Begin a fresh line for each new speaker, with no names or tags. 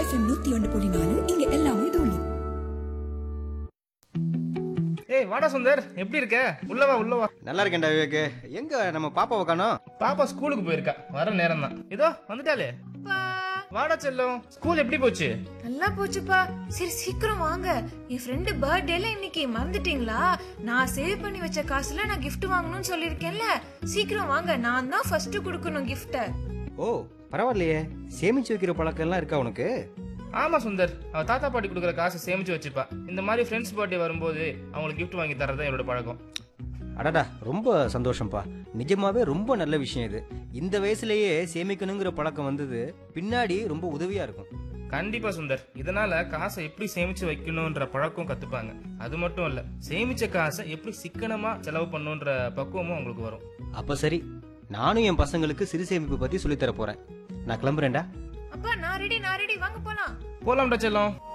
FM நூத்தி ஒன்று புள்ளி நாலு இங்க எல்லாமே தோழி
ஏய் வாடா சுந்தர் எப்படி இருக்க உள்ளவா உள்ளவா
நல்லா இருக்கேன்டா விவேக்கு எங்க நம்ம பாப்பாவை காணோம்
பாப்பா ஸ்கூலுக்கு போயிருக்கா வர நேரம் தான் இதோ வந்துட்டாலே வாடா செல்லம் ஸ்கூல் எப்படி போச்சு
நல்லா போச்சுப்பா சரி சீக்கிரம் வாங்க என் ஃப்ரெண்டு பர்த்டேல இன்னைக்கு மறந்துட்டீங்களா நான் சேவ் பண்ணி வச்ச காசுல நான் gift வாங்கணும்னு சொல்லிருக்கேன்ல சீக்கிரம் வாங்க நான் தான் ஃபர்ஸ்ட் கொடுக்கணும் கிஃப்ட
ஓ பரவாயில்லையே சேமிச்சு வைக்கிற பழக்கம் எல்லாம் இருக்கா உனக்கு
ஆமா சுந்தர் அவ தாத்தா பாட்டி கொடுக்குற காசை சேமிச்சு வச்சுப்பா இந்த மாதிரி ஃப்ரெண்ட்ஸ் பர்த்டே வரும்போது அவங்களுக்கு gift வாங்கி தரதான் என்னோட பழக்கம்
அடடா ரொம்ப சந்தோஷம்ப்பா நிஜமாவே ரொம்ப நல்ல விஷயம் இது இந்த வயசுலயே சேமிக்கணுங்கிற பழக்கம் வந்தது பின்னாடி ரொம்ப உதவியா இருக்கும்
கண்டிப்பா சுந்தர் இதனால காசை எப்படி சேமிச்சு வைக்கணும்ன்ற பழக்கம் கத்துப்பாங்க அது மட்டும் இல்ல சேமிச்ச காசை எப்படி சிக்கனமா செலவு பண்ணணுன்ற பக்குவமும் அவங்களுக்கு வரும்
அப்ப சரி நானும் என் பசங்களுக்கு சிறு சேமிப்பு பத்தி சொல்லித் தர போறேன் நான் கிளம்புறேன்டா
அப்பா நான் ரெடி நான் ரெடி வாங்க போலாம்
போலாம்டா செல்லம்